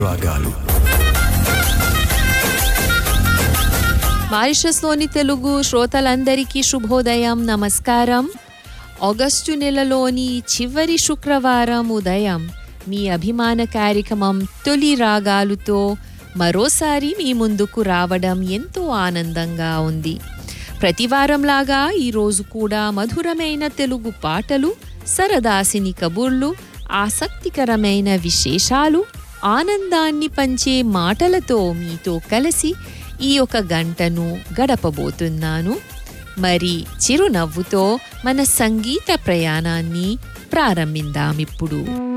రాగాలు మారిషస్లోని తెలుగు శ్రోతలందరికీ శుభోదయం నమస్కారం ఆగస్టు నెలలోని చివరి శుక్రవారం ఉదయం మీ అభిమాన కార్యక్రమం తొలి రాగాలుతో మరోసారి మీ ముందుకు రావడం ఎంతో ఆనందంగా ఉంది ప్రతివారంలాగా ఈరోజు కూడా మధురమైన తెలుగు పాటలు సరదాసిని కబుర్లు ఆసక్తికరమైన విశేషాలు ఆనందాన్ని పంచే మాటలతో మీతో కలిసి ఈ ఒక గంటను గడపబోతున్నాను మరి చిరునవ్వుతో మన సంగీత ప్రయాణాన్ని ప్రారంభిద్దామిప్పుడు